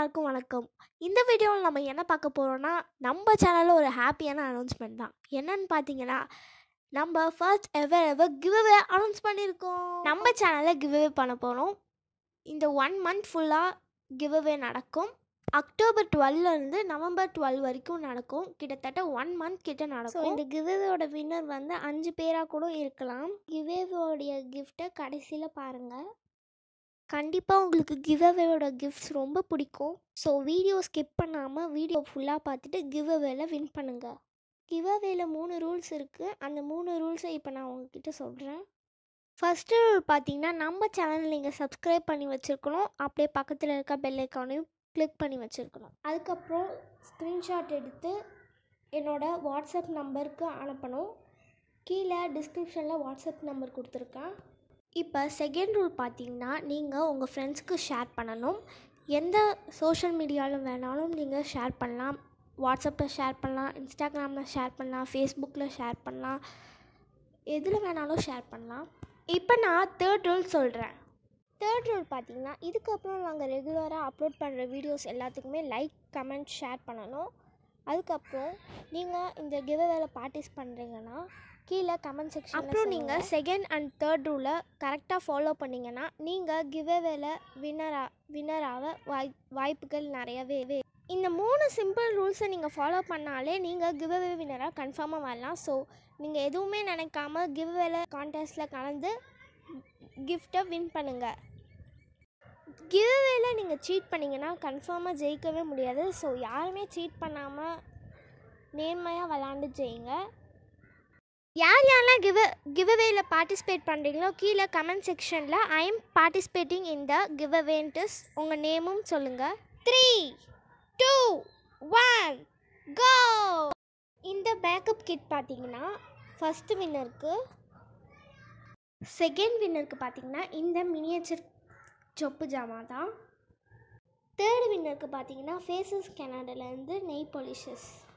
எல்லாருக்கும் வணக்கம் இந்த வீடியோவில் நம்ம என்ன பார்க்க போகிறோம்னா நம்ம சேனலில் ஒரு ஹாப்பியான அனௌன்ஸ்மெண்ட் தான் என்னன்னு பார்த்தீங்கன்னா நம்ம first ever ever giveaway announce பண்ணியிருக்கோம் நம்ம சேனலில் கிவ்அவே பண்ண போகிறோம் இந்த ஒன் மந்த் ஃபுல்லாக கிவ்அவே நடக்கும் அக்டோபர் 12 இருந்து நவம்பர் டுவெல் வரைக்கும் நடக்கும் கிட்டத்தட்ட ஒன் மந்த் கிட்ட ஸோ நடக்கும் இந்த கிவ்அவேவோட வின்னர் வந்து அஞ்சு பேராக கூட இருக்கலாம் கிவ்அவேவோடைய கிஃப்ட்டை கடைசியில் பாருங்கள் கண்டிப்பாக உங்களுக்கு கிவ்அவேவோட கிஃப்ட்ஸ் ரொம்ப பிடிக்கும் ஸோ வீடியோ ஸ்கிப் பண்ணாமல் வீடியோ ஃபுல்லாக பார்த்துட்டு கிவ்அவேல வின் பண்ணுங்கள் கிவ்அவேல மூணு ரூல்ஸ் இருக்குது அந்த மூணு ரூல்ஸை இப்போ நான் உங்ககிட்ட சொல்கிறேன் ஃபஸ்ட்டு ரூல் பார்த்தீங்கன்னா நம்ம சேனல் நீங்கள் சப்ஸ்கிரைப் பண்ணி வச்சுருக்கணும் அப்படியே பக்கத்தில் இருக்க பெல் ஐக்கானையும் கிளிக் பண்ணி வச்சுருக்கணும் அதுக்கப்புறம் ஸ்க்ரீன்ஷாட் எடுத்து என்னோட வாட்ஸ்அப் நம்பருக்கு அனுப்பணும் கீழே டிஸ்கிரிப்ஷனில் வாட்ஸ்அப் நம்பர் கொடுத்துருக்கேன் இப்போ செகண்ட் ரூல் பார்த்தீங்கன்னா நீங்கள் உங்கள் ஃப்ரெண்ட்ஸ்க்கு ஷேர் பண்ணணும் எந்த சோஷியல் மீடியாவில் வேணாலும் நீங்கள் ஷேர் பண்ணலாம் வாட்ஸ்அப்பில் ஷேர் பண்ணலாம் இன்ஸ்டாகிராமில் ஷேர் பண்ணலாம் ஃபேஸ்புக்கில் ஷேர் பண்ணலாம் எதில் வேணாலும் ஷேர் பண்ணலாம் இப்போ நான் தேர்ட் ரூல் சொல்கிறேன் தேர்ட் ரூல் பார்த்தீங்கன்னா இதுக்கப்புறம் நாங்கள் ரெகுலராக அப்லோட் பண்ணுற வீடியோஸ் எல்லாத்துக்குமே லைக் கமெண்ட் ஷேர் பண்ணணும் அதுக்கப்புறம் நீங்கள் இந்த கிவ்அவேல பார்ட்டிஸ் பண்ணுறீங்கன்னா கீழே கமெண்ட் செக்ஷன் அப்புறம் நீங்கள் செகண்ட் அண்ட் தேர்ட் ரூலை கரெக்டாக ஃபாலோ பண்ணிங்கன்னா நீங்கள் கிவ்அவேல வின்னரா வின்னராக வாய் வாய்ப்புகள் நிறையவே வே- இந்த மூணு சிம்பிள் ரூல்ஸை நீங்கள் ஃபாலோ பண்ணாலே நீங்கள் கிவ்அவே வின்னராக கன்ஃபார்மாக வரலாம் ஸோ நீங்கள் எதுவுமே நினைக்காம கிவ்அவேல கான்டெஸ்ட்டில் கலந்து கிஃப்ட்டை வின் பண்ணுங்கள் கிவ்அவேல நீங்கள் சீட் பண்ணிங்கன்னா கன்ஃபார்மாக ஜெயிக்கவே முடியாது ஸோ யாருமே சீட் பண்ணாமல் நேர்மையாக விளாண்டு ஜெயிங்க யார் யாரெல்லாம் கிவ் கிவ்அவேல பார்ட்டிசிபேட் பண்ணுறீங்களோ கீழே கமெண்ட் செக்ஷனில் I am participating in the give அவேன்ட்டுஸ் உங்கள் நேமும் சொல்லுங்கள் த்ரீ டூ ஒன் கோ இந்த பேக்கப் கிட் பார்த்தீங்கன்னா ஃபஸ்ட்டு வின்னருக்கு செகண்ட் வின்னருக்கு பார்த்தீங்கன்னா இந்த மினியேச்சர் சொப்பு ஜாமா தான் தேர்ட் வின்னருக்கு பார்த்தீங்கன்னா ஃபேஸஸ் கனடாலேருந்து நெய் பாலிஷஸ்